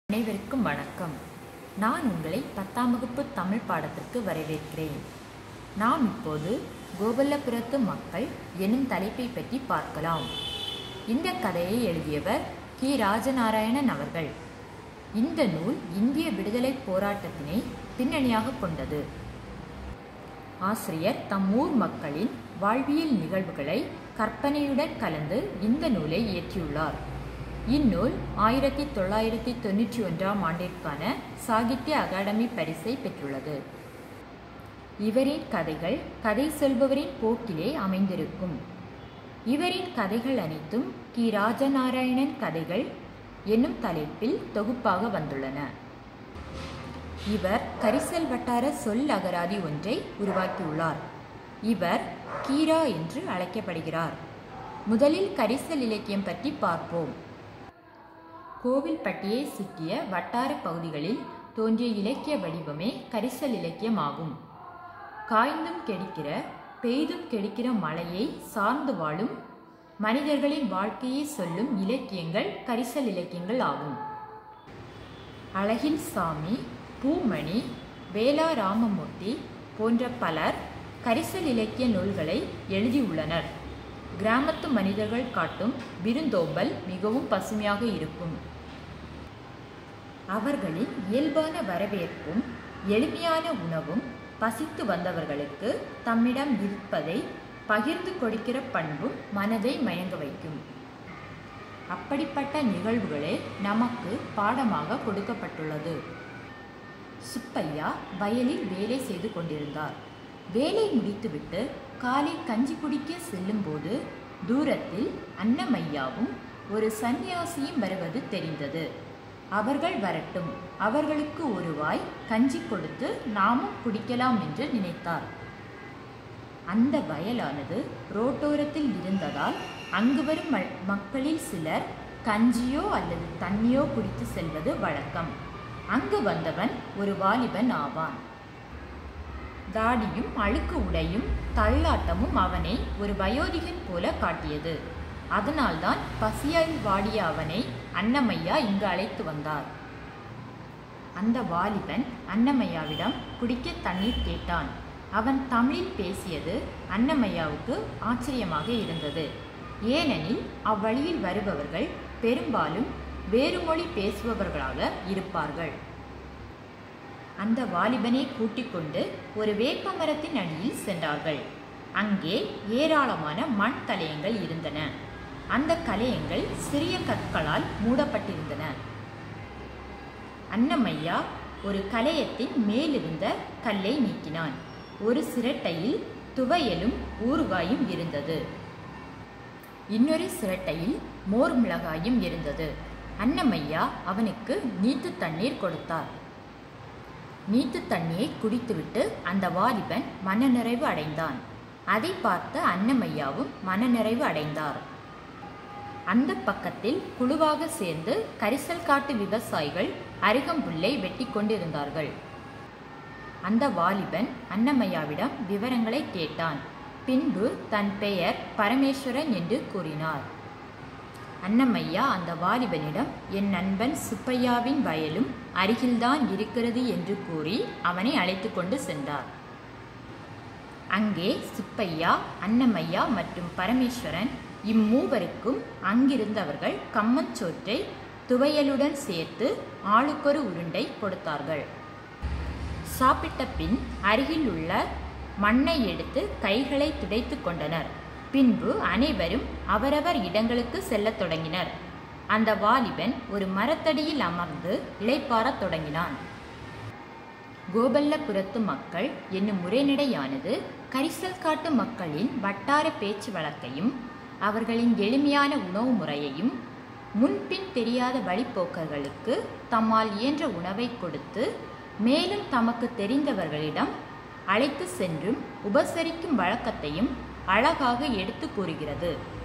அனைவருக்கும் வணக்கம் நான் உங்களை பத்தாம் வகுப்பு தமிழ் பாடத்திற்கு வரவேற்கிறேன் நாம் இப்போது கோபல்லபுரத்து மக்கள் எனும் தலைப்பை பற்றி பார்க்கலாம் இந்த கதையை எழுதியவர் கி ராஜநாராயணன் அவர்கள் இந்த நூல் இந்திய விடுதலை போராட்டத்தினை பின்னணியாக கொண்டது ஆசிரியர் தம் ஊர் மக்களின் வாழ்வியல் நிகழ்வுகளை கற்பனையுடன் கலந்து இந்த நூலை இயற்றியுள்ளார் இந்நூல் ஆயிரத்தி தொள்ளாயிரத்தி தொண்ணூற்றி ஒன்றாம் ஆண்டிற்கான சாகித்ய அகாடமி பரிசை பெற்றுள்ளது இவரின் கதைகள் கதை சொல்பவரின் போக்கிலே அமைந்திருக்கும் இவரின் கதைகள் அனைத்தும் கி ராஜநாராயணன் கதைகள் என்னும் தலைப்பில் தொகுப்பாக வந்துள்ளன இவர் கரிசல் வட்டார சொல் அகராதி ஒன்றை உருவாக்கியுள்ளார் இவர் கீரா என்று அழைக்கப்படுகிறார் முதலில் கரிசல் இலக்கியம் பற்றி பார்ப்போம் கோவில்பட்டியை சுற்றிய வட்டார பகுதிகளில் தோன்றிய இலக்கிய வடிவமே கரிசல் இலக்கியம் ஆகும் காய்ந்தும் கெடுக்கிற பெய்தும் கெடுக்கிற மழையை சார்ந்து வாழும் மனிதர்களின் வாழ்க்கையை சொல்லும் இலக்கியங்கள் கரிசல் இலக்கியங்கள் ஆகும் அழகில் சாமி பூமணி வேலா ராமமூர்த்தி போன்ற பலர் கரிசல் இலக்கிய நூல்களை எழுதியுள்ளனர் கிராமத்து மனிதர்கள் காட்டும் விருந்தோம்பல் மிகவும் பசுமையாக இருக்கும் அவர்களின் இயல்பான வரவேற்பும் எளிமையான உணவும் பசித்து வந்தவர்களுக்கு தம்மிடம் இருப்பதை பகிர்ந்து கொடுக்கிற பண்பும் மனதை மயங்க வைக்கும் அப்படிப்பட்ட நிகழ்வுகளே நமக்கு பாடமாக கொடுக்கப்பட்டுள்ளது சுப்பையா வயலில் வேலை செய்து கொண்டிருந்தார் வேலை முடித்துவிட்டு காலை கஞ்சி குடிக்க செல்லும்போது தூரத்தில் அன்னமையாவும் ஒரு சந்நியாசியும் வருவது தெரிந்தது அவர்கள் வரட்டும் அவர்களுக்கு ஒரு வாய் கஞ்சி கொடுத்து நாமும் குடிக்கலாம் என்று நினைத்தார் அந்த வயலானது ரோட்டோரத்தில் இருந்ததால் அங்கு வரும் மக்களில் சிலர் கஞ்சியோ அல்லது தண்ணியோ குடித்து செல்வது வழக்கம் அங்கு வந்தவன் ஒரு வாலிபன் ஆவான் தாடியும் அழுக்கு உடையும் தள்ளாட்டமும் அவனை ஒரு வயோதிகன் போல காட்டியது அதனால்தான் பசியால் வாடிய அவனை அன்னமையா இங்கு அழைத்து வந்தார் அந்த வாலிபன் அன்னமையாவிடம் குடிக்க தண்ணீர் கேட்டான் அவன் தமிழில் பேசியது அன்னமையாவுக்கு ஆச்சரியமாக இருந்தது ஏனெனில் அவ்வழியில் வருபவர்கள் பெரும்பாலும் வேறு மொழி பேசுபவர்களாக இருப்பார்கள் அந்த வாலிபனை கூட்டிக் கொண்டு ஒரு வேப்ப மரத்தின் அடியில் சென்றார்கள் அங்கே ஏராளமான மண் கலையங்கள் இருந்தன அந்த கலையங்கள் சிறிய கற்களால் மூடப்பட்டிருந்தன அன்னமையா ஒரு கலையத்தின் மேலிருந்த கல்லை நீக்கினான் ஒரு சிரட்டையில் துவையலும் ஊறுகாயும் இருந்தது இன்னொரு சிரட்டையில் மோர் மிளகாயும் இருந்தது அன்னமையா அவனுக்கு நீத்து தண்ணீர் கொடுத்தார் நீத்து தண்ணியை குடித்துவிட்டு அந்த வாலிபன் மனநிறைவு அடைந்தான் அதை பார்த்த அன்னமையாவும் மனநிறைவு அடைந்தார் அந்த பக்கத்தில் குழுவாக சேர்ந்து கரிசல் காட்டு விவசாயிகள் அருகம்புல்லை வெட்டி கொண்டிருந்தார்கள் அந்த வாலிபன் அன்னமையாவிடம் விவரங்களை கேட்டான் பின்பு தன் பெயர் பரமேஸ்வரன் என்று கூறினார் அன்னமையா அந்த வாலிபனிடம் என் நண்பன் சுப்பையாவின் வயலும் அருகில்தான் இருக்கிறது என்று கூறி அவனை அழைத்து கொண்டு சென்றார் அங்கே சுப்பையா அன்னமையா மற்றும் பரமேஸ்வரன் இம்மூவருக்கும் அங்கிருந்தவர்கள் கம்மஞ்சோற்றை துவையலுடன் சேர்த்து ஆளுக்கொரு உருண்டை கொடுத்தார்கள் சாப்பிட்ட பின் அருகில் உள்ள மண்ணை எடுத்து கைகளை துடைத்து கொண்டனர் பின்பு அனைவரும் அவரவர் இடங்களுக்கு செல்லத் தொடங்கினர் அந்த வாலிபன் ஒரு மரத்தடியில் அமர்ந்து இளைப்பாறத் தொடங்கினான் கோபல்லபுரத்து மக்கள் என்னும் உரைநடையானது கரிசல் காட்டு மக்களின் வட்டார பேச்சு வழக்கையும் அவர்களின் எளிமையான உணவு முறையையும் முன்பின் தெரியாத வழிப்போக்கர்களுக்கு தம்மால் இயன்ற உணவை கொடுத்து மேலும் தமக்கு தெரிந்தவர்களிடம் அழைத்து சென்றும் உபசரிக்கும் வழக்கத்தையும் அழகாக எடுத்து கூறுகிறது